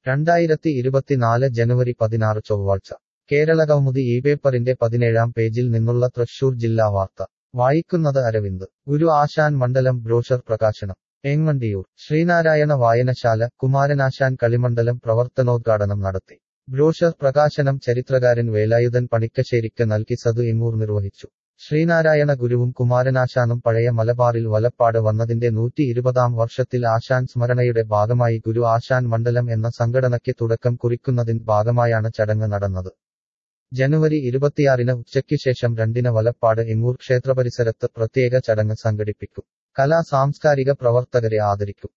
രണ്ടായിരത്തി ഇരുപത്തിനാല് ജനുവരി പതിനാറ് ചൊവ്വാഴ്ച കേരള കൗമുദി ഈ പേപ്പറിന്റെ പതിനേഴാം പേജിൽ നിന്നുള്ള തൃശൂർ ജില്ലാ വാർത്ത വായിക്കുന്നത് അരവിന്ദ് ഗുരു ആശാൻ മണ്ഡലം ബ്രോഷർ പ്രകാശനം ഏങ്ങണ്ടിയൂർ ശ്രീനാരായണ വായനശാല കുമാരനാശാൻ കളിമണ്ഡലം പ്രവർത്തനോദ്ഘാടനം നടത്തി ബ്രോഷർ പ്രകാശനം ചരിത്രകാരൻ വേലായുധൻ പണിക്കശ്ശേരിക്ക് നൽകി സതു എങ്ങൂർ നിർവഹിച്ചു ശ്രീനാരായണ ഗുരുവും കുമാരനാശാനും പഴയ മലബാറിൽ വലപ്പാട് വന്നതിന്റെ നൂറ്റി ഇരുപതാം വർഷത്തിൽ ആശാൻ സ്മരണയുടെ ഭാഗമായി ഗുരു ആശാൻ മണ്ഡലം എന്ന സംഘടനയ്ക്ക് തുടക്കം കുറിക്കുന്നതിൻ ഭാഗമായാണ് ചടങ്ങ് നടന്നത് ജനുവരി ഇരുപത്തിയാറിന് ഉച്ചയ്ക്ക് ശേഷം രണ്ടിന് വലപ്പാട് എങ്ങൂർ ക്ഷേത്രപരിസരത്ത് പ്രത്യേക ചടങ്ങ് സംഘടിപ്പിക്കും കലാ സാംസ്കാരിക പ്രവർത്തകരെ ആദരിക്കും